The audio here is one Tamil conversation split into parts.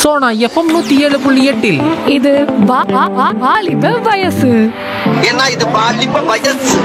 சோனா எஃப்எம் நூத்தி ஏழு புள்ளி எட்டில் இது வா- வா- வா- வாலிப வயசு ஏன்னா இது பாலிப்ப வயசு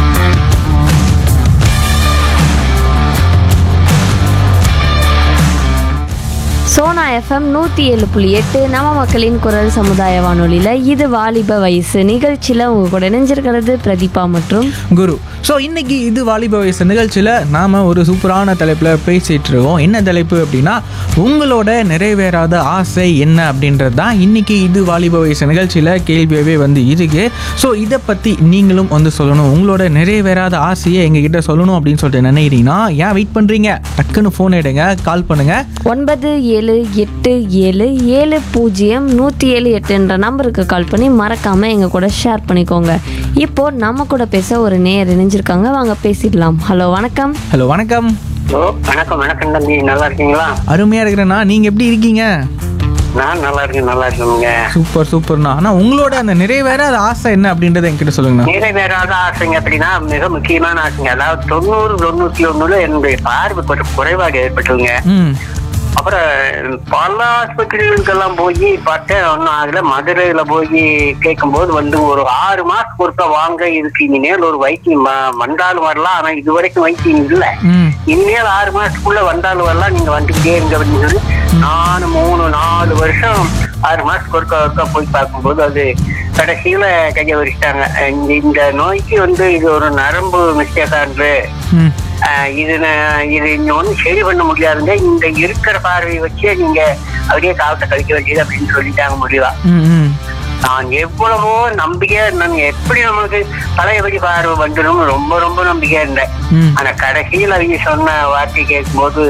சோனா எஃப்எம் நூற்றி ஏழு புள்ளி எட்டு நம்ம மக்களின் குரல் சமுதாய வானொலியில் இது வாலிப வயசு நிகழ்ச்சியில் உங்கள் கூட இணைஞ்சிருக்கிறது பிரதீபா மற்றும் குரு ஸோ இன்னைக்கு இது வாலிப வயசு நிகழ்ச்சியில் நாம் ஒரு சூப்பரான தலைப்பில் பேசிகிட்டு இருக்கோம் என்ன தலைப்பு அப்படின்னா உங்களோட நிறைவேறாத ஆசை என்ன அப்படின்றது தான் இன்னைக்கு இது வாலிப வயசு நிகழ்ச்சியில் கேள்வியாகவே வந்து இருக்கு ஸோ இதை பற்றி நீங்களும் வந்து சொல்லணும் உங்களோட நிறைவேறாத ஆசையை எங்ககிட்ட சொல்லணும் அப்படின்னு சொல்லிட்டு நினைக்கிறீங்கன்னா ஏன் வெயிட் பண்ணுறீங்க டக்குன்னு ஃபோன் எடுங்க கால் பண்ணுங்கள் ஒன்பது ஏழு எட்டு ஏழு ஏழு பூஜ்ஜியம் நூற்றி ஏழு எட்டுன்ற நம்பருக்கு கால் பண்ணி மறக்காமல் எங்கள் கூட ஷேர் பண்ணிக்கோங்க இப்போ நம்ம கூட பேச ஒரு நேயர் இணைஞ்சிருக்காங்க வாங்க பேசிடலாம் ஹலோ வணக்கம் ஹலோ வணக்கம் ஹலோ வணக்கம் வணக்கம் தம்பி நல்லா இருக்கீங்களா அருமையாக இருக்கிறேண்ணா நீங்கள் எப்படி இருக்கீங்க நான் நல்லா இருக்கேன் நல்லா இருக்கேங்க சூப்பர் சூப்பர்ண்ணா ஆனால் உங்களோட அந்த நிறைவேறாத ஆசை என்ன அப்படின்றத என்கிட்ட சொல்லுங்கண்ணா நிறைவேறாத ஆசைங்க அப்படின்னா மிக முக்கியமான ஆசைங்க அதாவது தொண்ணூறு தொண்ணூத்தி ஒண்ணுல என்னுடைய பார்வை கொஞ்சம் குறைபாடு ஏற்பட்டுங்க ம் அப்புறம் பல ஆஸ்பத்திரிகளுக்கெல்லாம் போய் பார்த்தேன் ஒன்றும் ஆகல மதுரையில போய் கேட்கும்போது வந்து ஒரு ஆறு மாசத்துக்கு ஒருக்கா வாங்க இதுக்கு இனிமேல் ஒரு வைத்தியம் ம- வந்தாலும் வரலாம் ஆனா இது வரைக்கும் வைத்தியம் இல்லை ம் இனிமேல் ஆறு மாசத்துக்குள்ள வந்தாலும் வரலாம் நீங்க வந்துக்கிட்டே இருங்க அப்படின்னு சொல்லி நாலு மூணு நாலு வருஷம் ஆறு மாசத்துக்கு ஒருக்கா ஒருக்கா போய் பார்க்கும்போது அது கடைசியில கையை வரிச்சிட்டாங்க இந்த இந்த நோய்க்கு வந்து இது ஒரு நரம்பு மிஸ்டேக்கா இருக்கு ம் ஆஹ் இது ந- இது இங்க ஒண்ணும் சரி பண்ண முடியாதுங்க இந்த இருக்கிற பார்வையை வச்சே நீங்க அப்படியே காலத்தை கழிக்க வேண்டியது அப்படின்னு சொல்லிட்டாங்க முடிவா ம் ம் நான் எவ்வளவோ நம்பிக்கையா இருந்தேன் எப்படி நம்மளுக்கு பழையபடி பார்வை வந்துடும் ரொம்ப ரொம்ப நம்பிக்கையா இருந்தேன் ம் ஆனா கடைசியில் அவங்க சொன்ன வார்த்தை கேட்கும்போது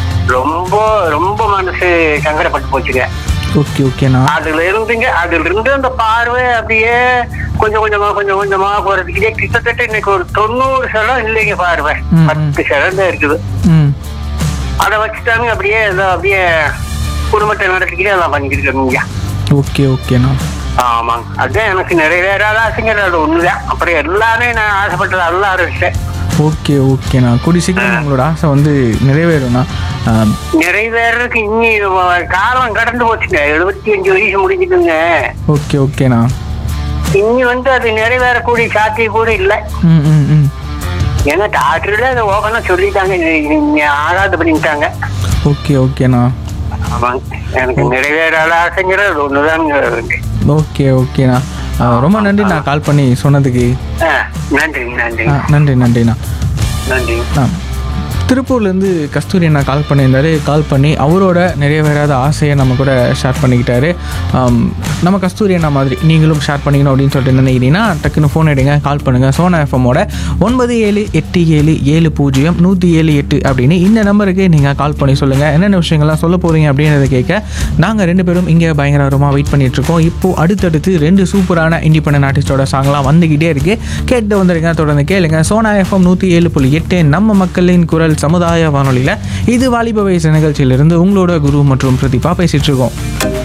ரொம்ப ரொம்ப மனசு சங்கடப்பட்டு போச்சுங்க ஓகே ஓகேண்ணா அதுல இருந்துங்க அதுல இருந்து அந்த பார்வை அப்படியே கொஞ்சம் கொஞ்சமா கொஞ்சம் கொஞ்சமா போறதுக்கே கிட்டத்தட்ட இன்னைக்கு ஒரு தொண்ணூறு சதம் இல்லைங்க பார்வை ம், ம். பத்து சதம் தான் இருக்குது ம் அதை வச்சுட்டாங்க அப்படியே ஏதோ அப்படியே குடும்பத்தை நடத்திக்கிட்டே எல்லாம் பண்ணிக்கிட்டு இருக்கீங்க ஓகே ஓகேண்ணா ஆமாங்க அதுதான் எனக்கு நிறைவேறாத ஆசைங்கிறது அது ஒண்ணுதான் அப்புறம் எல்லாமே நான் ஆசைப்பட்டது எல்லாம் ஆரம்பிச்சேன் ஓகே ஓகேண்ணா கூடி சீக்கிரம் உங்களோட ஆசை வந்து நிறைவேறும்ண்ணா ஆம், நிறைவேறதுக்கு இன்னி காலம் கடந்து போச்சுங்க எழுபத்தி அஞ்சு வயசு முடிஞ்சுட்டுங்க ஓகே ஓகேண்ணா இன்னி வந்து அது நிறைவேறக்கூடிய சாத்தியம் கூட இல்லை ம் ம் ம் ஏன்னா டாக்டர்ல அதை ஓகனா சொல்லிட்டாங்க இது நீங்க ஆகாது பண்ணிட்டாங்க ஓகே ஓகேண்ணா ஆமாங்க எனக்கு நிறைவேறாத ஆசைங்கிறது ஒண்ணுதாங்க ஓகே ஓகேண்ணா ஆ, ரொம்ப நன்றி நான் கால் பண்ணி சொன்னதுக்கு ஆ, நன்றி நன்றி ஆ, நன்றி நன்றிண்ணா நன்றி ஆ திருப்பூர்லேருந்து கஸ்தூரி அண்ணா கால் பண்ணியிருந்தாரு கால் பண்ணி அவரோட நிறைவேறாத ஆசையை நம்ம கூட ஷேர் பண்ணிக்கிட்டாரு ஆம், நம்ம கஸ்தூரி அண்ணா மாதிரி நீங்களும் ஷேர் பண்ணிக்கணும் அப்படின்னு சொல்லிட்டு நினைக்கிறீங்கன்னா டக்குன்னு ஃபோன் எடுங்க கால் பண்ணுங்கள் சோனா எஃப்எம்மோட ஒன்பது ஏழு எட்டு ஏழு ஏழு பூஜ்ஜியம் நூற்றி ஏழு எட்டு அப்படின்னு இந்த நம்பருக்கு நீங்கள் கால் பண்ணி சொல்லுங்கள் என்னென்ன விஷயங்கள்லாம் சொல்ல போகிறீங்க அப்படின்றத கேட்க நாங்கள் ரெண்டு பேரும் இங்கே பயங்கரமாக வெயிட் பண்ணிகிட்ருக்கோம் இப்போது அடுத்தடுத்து ரெண்டு சூப்பரான இண்டிபெண்டன்ட் ஆர்டிஸ்டோட சாங்லாம் வந்துக்கிட்டே இருக்குது கேட்டு வந்துருங்க தொடர்ந்து கேளுங்க சோனா எஃப்எம் நூற்றி ஏழு புள்ளி எட்டு நம்ம மக்களின் குரல் சமுதாய வானொலியில் இது வாலிப வயசு நிகழ்ச்சியிலிருந்து உங்களோட குரு மற்றும் பிரதீபா பேசிகிட்டு இருக்கோம்